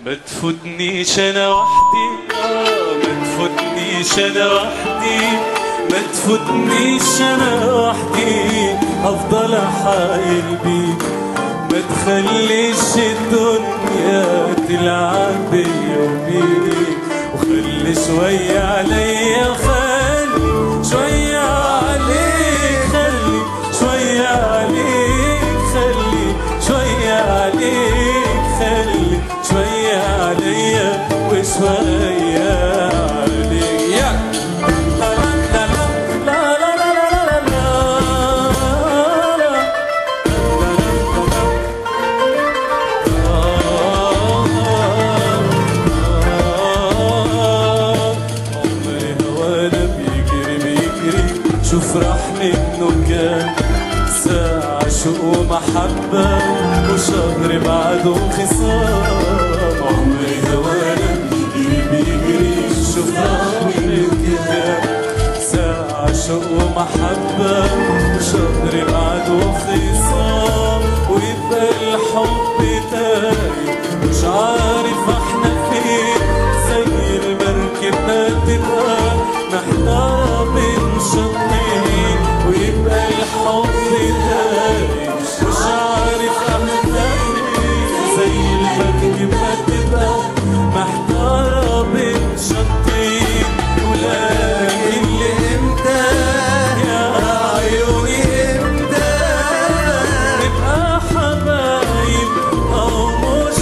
ما تفوتنيش انا وحدي آه ما تفوتنيش انا وحدي ما تفوتنيش انا وحدي افضل احايل بيك ما تخليش الدنيا تلعب بيا وبيك وخلي شوية عليا خلي شوية عليك خلي شوية عليك خلي شوية عليك خلي شوية عليا وشوية عليك يا لا لا لا لا لا لا لا لا لا عمري هوانا بيجري بيجري شوف راح منه كام ساعة شوق ومحبة وشهر بعده خصام عمري هوانا بيجري بيجري شوف راح منه كام ساعة شوق ومحبة وشهر بعده خصام ويبقى الحب تايه مش عارف احنا فين زي المركب ما تبقى محتارة بين شطين ويبقى الحب تايه مش عارف احنا فين زي المركب ما تبقى محتارة بين شطين ولكن لامتى يا عيوني امتى نبقى حبايب او مش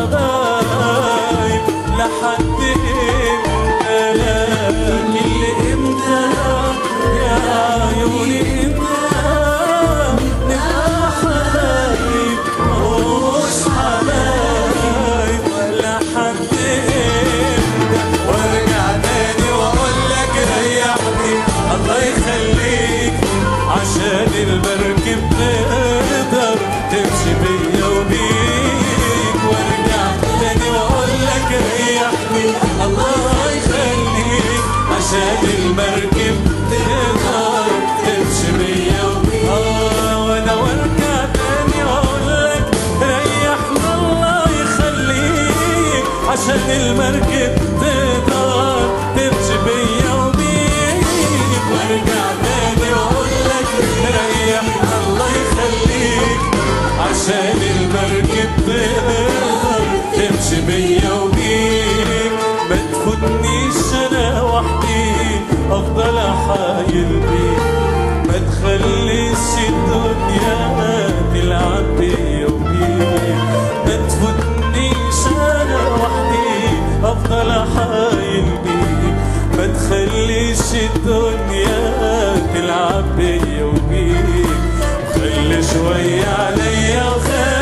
حبايب لحد امتى لكن لامتى يا عيوني امتى نبقى حبايب او مش حبايب لحد امتى وارجع تاني واقول لك ريحني الله يخليك عشان المركب تقدر تمشي بيا وبيك وارجع تاني واقول لك ريحني الله يخليك عشان المركب تقدر تمشي بيا وبيك آه وانا وارجع تاني واقول لك ريحنا الله يخليك عشان المركب تقدر تمشي بيا وبيك وارجع تاني واقول لك ريحنا الله يخليك عشان المركب تقدر تمشي بيا وبيك ما تفوتنيش انا وحدي افضل احايل بيك ما تخليش الدنيا تلعب بيا وبيك ما تفوتنيش انا وحدي افضل احايل بيك ما تخليش الدنيا تلعب بيا وبيك وخلي شوية عليا وخلي